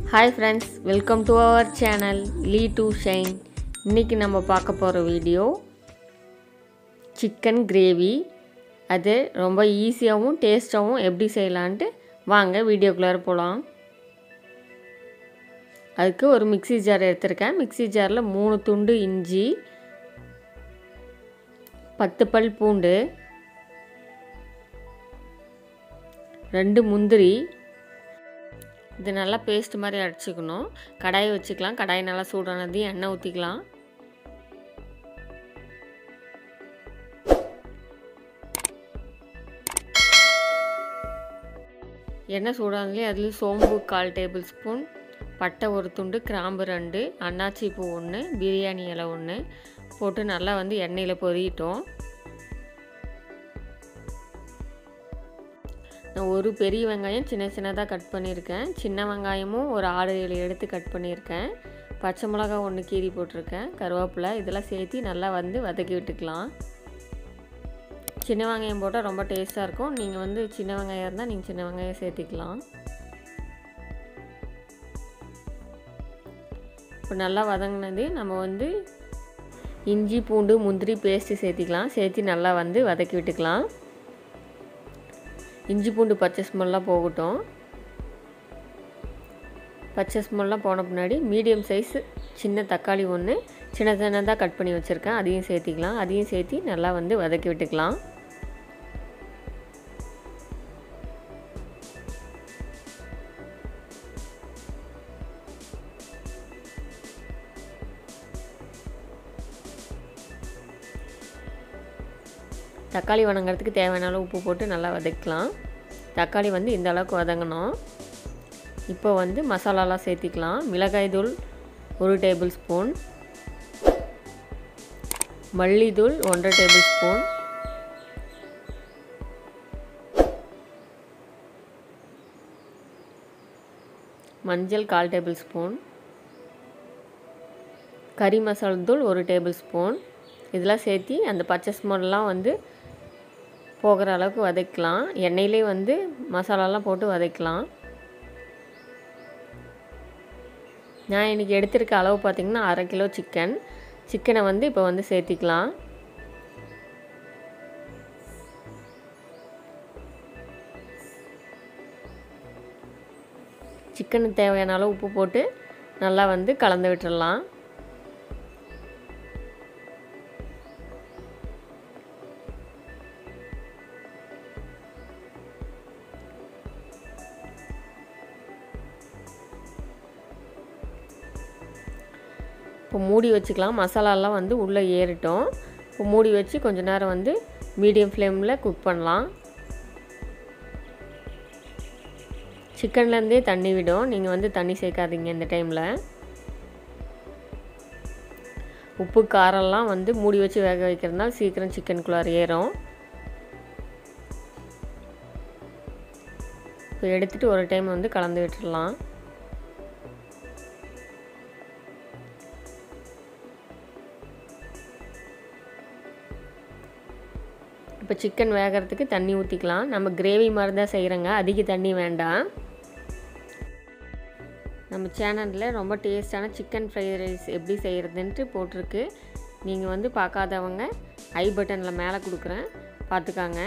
hi friends welcome to our channel lee to shine இன்றைக்கி நம்ம பார்க்க போகிற வீடியோ சிக்கன் கிரேவி அது ரொம்ப ஈஸியாகவும் டேஸ்ட்டாகவும் எப்படி செய்யலான்ட்டு வாங்க வீடியோக்குள்ளார போகலாம் அதுக்கு ஒரு மிக்ஸி ஜார் எடுத்திருக்கேன் மிக்ஸி ஜாரில் மூணு துண்டு இஞ்சி பத்து பல் பூண்டு ரெண்டு முந்திரி இது நல்லா பேஸ்ட் மாதிரி அடிச்சுக்கணும் கடாயை வச்சுக்கலாம் கடாய் நல்லா சூடானதையும் எண்ணெய் ஊற்றிக்கலாம் எண்ணெய் சூடானதுலேயே அதுலேயும் சோம்பு கால் டேபிள் ஸ்பூன் பட்டை ஒரு துண்டு கிராம்பு ரெண்டு அன்னாச்சி பூ ஒன்று பிரியாணி இலை ஒன்று போட்டு நல்லா வந்து எண்ணெயில் பொரியிட்டோம் நான் ஒரு பெரிய வெங்காயம் சின்ன சின்னதாக கட் பண்ணியிருக்கேன் சின்ன வெங்காயமும் ஒரு ஆறு ஏழு எடுத்து கட் பண்ணியிருக்கேன் பச்சை மிளகா ஒன்று கீரி போட்டிருக்கேன் கருவேப்பிலை இதெல்லாம் சேர்த்து நல்லா வந்து வதக்கி விட்டுக்கலாம் சின்ன வெங்காயம் போட்டால் ரொம்ப டேஸ்ட்டாக இருக்கும் நீங்கள் வந்து சின்ன வெங்காயம் இருந்தால் நீங்கள் சின்ன வெங்காயம் சேர்த்திக்கலாம் இப்போ நல்லா வதங்கினது நம்ம வந்து இஞ்சி பூண்டு முந்திரி பேஸ்ட்டு சேர்த்திக்கலாம் சேர்த்து நல்லா வந்து வதக்கி விட்டுக்கலாம் இஞ்சி பூண்டு பச்சை ஸ்மெல்லாம் போகட்டும் பச்சை ஸ்மெல்லாம் போன பின்னாடி மீடியம் சைஸ் சின்ன தக்காளி ஒன்று சின்ன சின்னதாக கட் பண்ணி வச்சுருக்கேன் அதையும் சேர்த்திக்கலாம் அதையும் சேர்த்து நல்லா வந்து வதக்கி விட்டுக்கலாம் தக்காளி வதங்கிறதுக்கு தேவையான அளவு உப்பு போட்டு நல்லா வதக்கலாம் தக்காளி வந்து இந்த அளவுக்கு வதங்கணும் இப்போ வந்து மசாலாலாம் சேர்த்திக்கலாம் மிளகாய் தூள் ஒரு டேபிள் ஸ்பூன் மல்லித்தூள் ஒன்றரை டேபிள் ஸ்பூன் மஞ்சள் கால் டேபிள் ஸ்பூன் கறி மசாலா தூள் ஒரு டேபிள் ஸ்பூன் இதெல்லாம் சேர்த்தி அந்த பச்சை ஸ்மெல்லாம் வந்து போகிற அளவுக்கு வதக்கலாம் எண்ணெயிலே வந்து மசாலாலாம் போட்டு வதக்கலாம் நான் இன்றைக்கி எடுத்திருக்க அளவு பார்த்திங்கன்னா அரை கிலோ சிக்கன் சிக்கனை வந்து இப்போ வந்து சேர்த்திக்கலாம் சிக்கனுக்கு தேவையான அளவு உப்பு போட்டு நல்லா வந்து கலந்து விட்டுடலாம் இப்போ மூடி வச்சுக்கலாம் மசாலாலாம் வந்து உள்ளே ஏறிட்டோம் இப்போ மூடி வச்சு கொஞ்ச நேரம் வந்து மீடியம் ஃப்ளேமில் குக் பண்ணலாம் சிக்கன்லேருந்தே தண்ணி விடும் நீங்கள் வந்து தண்ணி சேர்க்காதீங்க இந்த டைமில் உப்பு காரம்லாம் வந்து மூடி வச்சு வேக வைக்கிறதுனால சீக்கிரம் சிக்கனுக்குள்ளார ஏறும் இப்போ எடுத்துகிட்டு ஒரு டைம் வந்து கலந்து விட்டுடலாம் இப்போ சிக்கன் வேகிறதுக்கு தண்ணி ஊற்றிக்கலாம் நம்ம கிரேவி மாதிரி தான் செய்கிறோங்க அதிக தண்ணி வேண்டாம் நம்ம சேனலில் ரொம்ப டேஸ்டான சிக்கன் ஃப்ரைட் ரைஸ் எப்படி செய்கிறதுன்ட்டு போட்டிருக்கு நீங்கள் வந்து பார்க்காதவங்க ஐ பட்டனில் மேலே கொடுக்குறேன் பார்த்துக்காங்க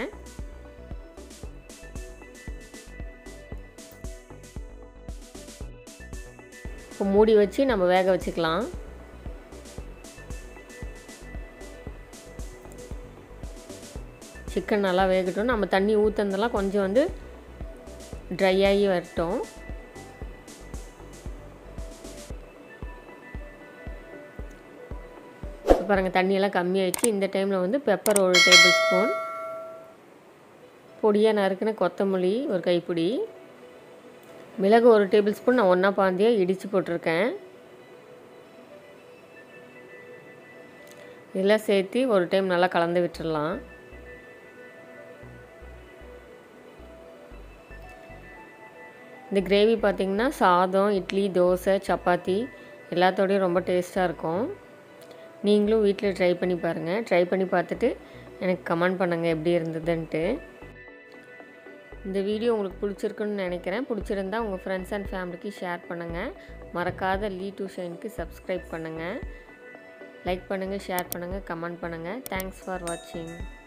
இப்போ மூடி வச்சு நம்ம வேக வச்சுக்கலாம் சிக்கன் நல்லா வேகட்டும் நம்ம தண்ணி ஊற்றுனதெல்லாம் கொஞ்சம் வந்து ட்ரை ஆகி வரட்டும் பாருங்கள் தண்ணியெல்லாம் கம்மியாயிடுச்சு இந்த டைமில் வந்து பெப்பர் ஒரு டேபிள் ஸ்பூன் பொடியாக நறுக்கின கொத்தமல்லி ஒரு கைப்பிடி மிளகு ஒரு டேபிள் ஸ்பூன் நான் ஒன்றா பாந்தியாக இடித்து போட்டிருக்கேன் இதெல்லாம் சேர்த்து ஒரு டைம் நல்லா கலந்து விட்டுடலாம் இந்த கிரேவி பார்த்திங்கன்னா சாதம் இட்லி தோசை சப்பாத்தி எல்லாத்தோடையும் ரொம்ப டேஸ்ட்டாக இருக்கும் நீங்களும் வீட்டில் ட்ரை பண்ணி பாருங்கள் ட்ரை பண்ணி பார்த்துட்டு எனக்கு கமெண்ட் பண்ணுங்கள் எப்படி இருந்ததுன்ட்டு இந்த வீடியோ உங்களுக்கு பிடிச்சிருக்குன்னு நினைக்கிறேன் பிடிச்சிருந்தா உங்கள் ஃப்ரெண்ட்ஸ் அண்ட் ஃபேமிலிக்கு ஷேர் பண்ணுங்கள் மறக்காத லீ டு ஷைனுக்கு சப்ஸ்கிரைப் பண்ணுங்கள் லைக் பண்ணுங்கள் ஷேர் பண்ணுங்கள் கமெண்ட் பண்ணுங்கள் தேங்க்ஸ் ஃபார் வாட்சிங்